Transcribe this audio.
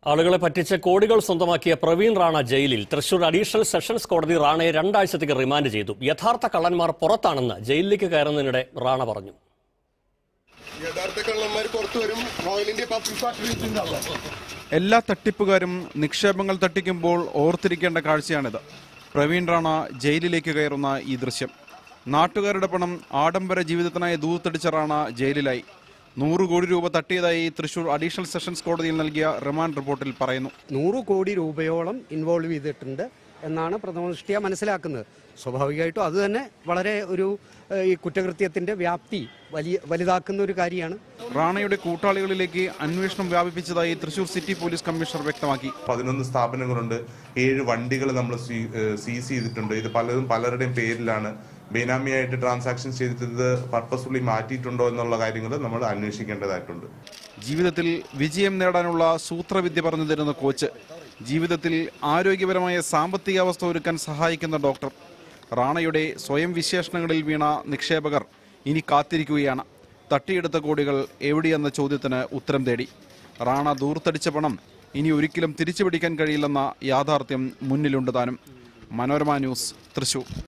ആളുകളെ പറ്റിച്ച് കോടികൾ സ്വന്തമാക്കിയ പ്രവീൺ റാണ ജയിലിൽ തൃശൂർ അഡീഷണൽ സെഷൻസ് കോടതി റാണയെ രണ്ടാഴ്ചത്തേക്ക് റിമാൻഡ് ചെയ്തു യഥാർത്ഥ കള്ളന്മാർ പുറത്താണെന്ന് ജയിലിലേക്ക് കയറുന്നതിനിടെ റാണ പറഞ്ഞു യഥാർത്ഥ കള്ളന്മാർ പുറത്തു വരും റോയൽ ഇന്ത്യ പബ്ലിക് സർട്ടിഫിക്കറ്റ് ഉണ്ടാവും എല്ലാ തട്ടിപ്പുകാരും നിക്ഷേപങ്ങൾ തട്ടിക്കുമ്പോൾ ഓർത്തിരിക്കേണ്ട കാഴ്ചയാണിത് പ്രവീൺ റാണ ജയിലിലേക്ക് കയറുന്ന ഈ ദൃശ്യം നാട്ടുകാരുടെ പണം ആഡംബര ജീവിതത്തിനായി ദൂത്തടിച്ച റാണ ജയിലിലായി നൂറ് കോടി രൂപ തട്ടിയതായി തൃശൂർ അഡീഷണൽ സെഷൻസ് കോടതിയിൽ നൽകിയ റിമാൻഡ് റിപ്പോർട്ടിൽ പറയുന്നു നൂറ് കോടി രൂപയോളം ഇൻവോൾവ് ചെയ്തിട്ടുണ്ട് എന്നാണ് പ്രഥമദൃഷ്ടിയ മനസ്സിലാക്കുന്നത് സ്വാഭാവികമായിട്ടും അത് തന്നെ വളരെ ഒരു ഏഹ്, ഈ കുറ്റകൃത്യത്തിന്റെ വ്യാപ്തി വലിയ വലുതാക്കുന്ന ഒരു കാര്യമാണ് റാണയുടെ കൂട്ടാളികളിലേക്ക് അന്വേഷണം വ്യാപിപ്പിച്ചതായി തൃശൂർ സിറ്റി പോലീസ് കമ്മീഷണർ വ്യക്തമാക്കി പതിനൊന്ന് സ്ഥാപനങ്ങളുണ്ട് ഏഴ് വണ്ടികൾ നമ്മൾ സീസ് ചെയ്തിട്ടുണ്ട് ഇത് പലതും പലരുടെയും പേരിലാണ് ബേനാമിയായിട്ട് ട്രാൻസാക്ഷൻ ചെയ്തിട്ട് പർപ്പസ്ഫുള്ളി മാറ്റിയിട്ടുണ്ടോ എന്നുള്ള കാര്യങ്ങൾ നമ്മൾ അന്വേഷിക്കേണ്ടതായിട്ടുണ്ട് ജീവിതത്തിൽ വിജയം നേടാനുള്ള സൂത്രവിദ്യ പറഞ്ഞു തരുന്ന കോച്ച് ജീവിതത്തിൽ ആരോഗ്യപരമായ സാമ്പത്തിക അവസ്ഥ ഒരുക്കാൻ സഹായിക്കുന്ന ഡോക്ടർ റാണയുടെ സ്വയം വിശേഷണങ്ങളിൽ വീണ നിക്ഷേപകർ ഇനി കാത്തിരിക്കുകയാണ് തട്ടിയെടുത്ത കോടികൾ എവിടെയെന്ന ചോദ്യത്തിന് ഉത്തരം തേടി റാണ ദൂർത്തടിച്ച പണം ഇനി ഒരിക്കലും തിരിച്ചുപിടിക്കാൻ കഴിയില്ലെന്ന യാഥാർത്ഥ്യം മുന്നിലുണ്ട് താനും മനോരമ ന്യൂസ് തൃശൂർ